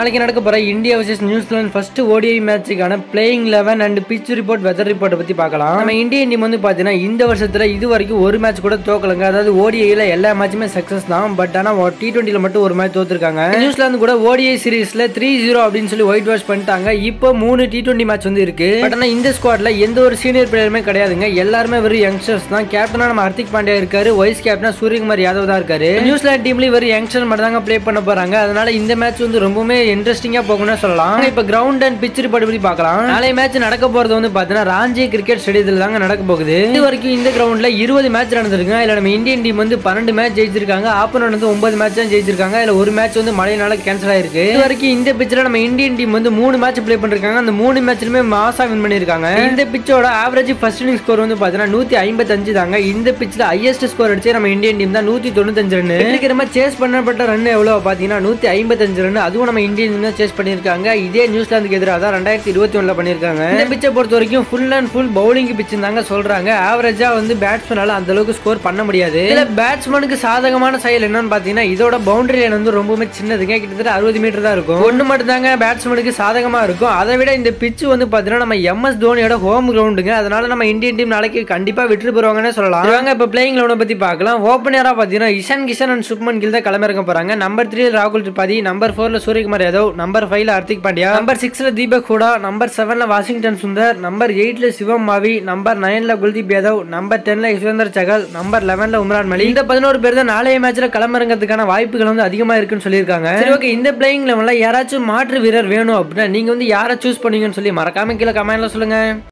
நாளைக்கு நடக்க போற India versus New Zealand first ODI மேட்சுக்கான playing eleven and pitch report weather ரிப்போர்ட்டை பத்தி பார்க்கலாம் நம்ம இந்தியன் டீம் வந்து பாத்தீங்கன்னா இந்த வருஷத்துல இது வரைக்கும் ஒரு மேட்ச் கூட தோக்கலங்க அதாவது ஓடிஐல எல்லா மேட்சுமே சக்சஸ் தான் பட் ஆனா டி டுவெண்ட்டில மட்டும் ஒரு மேட்ச் தோத்துருக்காங்க நியூசிலாந்து கூட ஓடிஐ சீரிஸ்ல த்ரீ ஜீரோ அப்படின்னு சொல்லி ஒயிட் வாஷ் பண்ணிட்டாங்க இப்போ மூணு டி டுவெண்ட்டி மேட்ச் வந்து இருக்கு பட் ஆனா இந்த ஸ்குவாட்ல எந்த ஒரு சீனியர் பிளேயருமே கிடையாதுங்க எல்லாருமே வெறும் யங்ஸ்டர்ஸ் தான் கேப்டனா நம்ம ஹர்திக் பாண்டியா இருக்காரு வைஸ் கேப்டனா சூரியகுமார் யாதவ் தான் இருக்காரு நியூசிலாந்து டீம்லயும் வெறும் யங்ஸ்டர் மட்டும் தாங்க ப்ளே பண்ண போறாங்க அதனால இந்த மேட்ச் வந்து ரொம்பவுமே இன்ட்ரெஸ்டிங்கா போகும்னு சொல்லலாம் இப்ப கிரவுண்ட் அண்ட் பிச் ரிப்போர்ட் பத்தி பார்க்கலாம் நாளை மேட்ச் நடக்க போறது வந்து பாத்தீங்கன்னா ராஞ்சி கிரிக்கெட் ஸ்டேடியத்தில் தாங்க நடக்க போகுது இது வரைக்கும் இந்த கிரவுண்ட்ல இருபது மேட்ச் நடந்திருக்கு இதுல நம்ம இந்தியன் டீம் வந்து பன்னெண்டு மேட்ச் ஜெயிச்சிருக்காங்க ஆப்போனன்ட் வந்து ஒன்பது மேட்ச் தான் ஜெயிச்சிருக்காங்க இதுல ஒரு மேட்ச் வந்து மழையினால கேன்சல் ஆயிருக்கு இது வரைக்கும் இந்த பிச்சில் நம்ம இந்தியன் டீம் வந்து மூணு மேட்ச் ப்ளே பண்ணிருக்காங்க அந்த மூணு மேட்ச்லுமே மாசா வின் பண்ணிருக்காங்க இந்த பிச்சோட ஆவரேஜ் ஃபர்ஸ்ட் இன்னிங் ஸ்கோர் வந்து பாத்தீங்கன்னா நூத்தி ஐம்பத்தஞ்சு தாங்க இந்த பிச்சில் ஹையஸ்ட் ஸ்கோர் அடிச்சு நம்ம இந்தியன் டீம் தான் நூத்தி தொண்ணூத்தஞ்சு ரன் வெற்றிகரமா சேஸ் பண்ணப்பட்ட ரன் எவ்வளவு பாத்தீங்கன்னா நூத்தி ஐம்பத்தஞ்சு ரன் அதுவும் நம்ம இந்தியன் டீம் தான் சேஸ் பண்ணிருக்காங்க இதே நியூசிலாந்துக்கு எதிராக தான் ரெண்டாயிரத்தி இருபத்தி ஒண்ணுல பண்ணிருக்காங்க இந்த பிச்சை பொறுத்த வரைக்கும் ஃபுல் அண்ட் ஃபுல் பவுலிங் பிச்சு தாங்க சொல்றாங்க ஆவரேஜா வந்து பேட்ஸ்மேனால அந்த அளவுக்கு ஸ்கோர் பண்ண முடியாது இதுல பேட்ஸ்மேனுக்கு சாதகமான செயல் என்னன்னு பாத்தீங்கன்னா இதோட பவுண்டரி லைன் வந்து ரொம்பவுமே சின்னதுங்க கிட்டத்தட்ட அறுபது மீட்டர் தான் இருக்கும் ஒண்ணு மட்டும் தாங்க பேட்ஸ்மேனுக்கு சாதகமா இருக்கும் அதை விட இந்த பிச்சு வந்து பாத்தீங்கன்னா நம்ம எம்எஸ் தோனியோட ஹோம் கிரவுண்டுங்க அதனால நம்ம இந்தியன் டீம் நாளைக்கு கண்டிப்பா வெற்றி பெறுவாங்கன்னு சொல்லலாம் இவங்க இப்ப பிளேயிங் லெவனை பத்தி பார்க்கலாம் ஓப்பனரா பாத்தீங்கன்னா இஷான் கிஷன் அண்ட் சுப்மன் கில் தான் களமிறங்க போறாங்க நம்பர் த்ரீ ராகுல் திரிபாதி நம்பர் ஃபோர்ல சூரியகுமார் யாதவ் நம்பர் ஃபைவ்ல ஹர்திக் பாண்டியா நம்பர் சிக்ஸ்ல தீபக் ஹூடா நம்பர் செவன்ல வாஷிங்டன் சுந்தர் நம்பர் எயிட்ல சிவம் மாவி நம்பர் நைன்ல குல்தீப் யாதவ் நம்பர் டென்ல யுஸ்வேந்தர் சகல் நம்பர் லெவன்ல உம்ரான் மலி இந்த பதினோரு பேர் தான் நாளைய மேட்ச்ல களமிறங்கிறதுக்கான வாய்ப்புகள் வந்து அதிகமா இருக்குன்னு சொல்லியிருக்காங்க சரி ஓகே இந்த பிளேயிங் லெவன்ல யாராச்சும் மாற்று வீரர் வேணும் அப்படின்னா நீங்க வந்து யாரை சூஸ் பண்ணுவீங்கன்னு சொல்லி மறக்காம கீழே கமெண்ட்ல சொல்லுங்க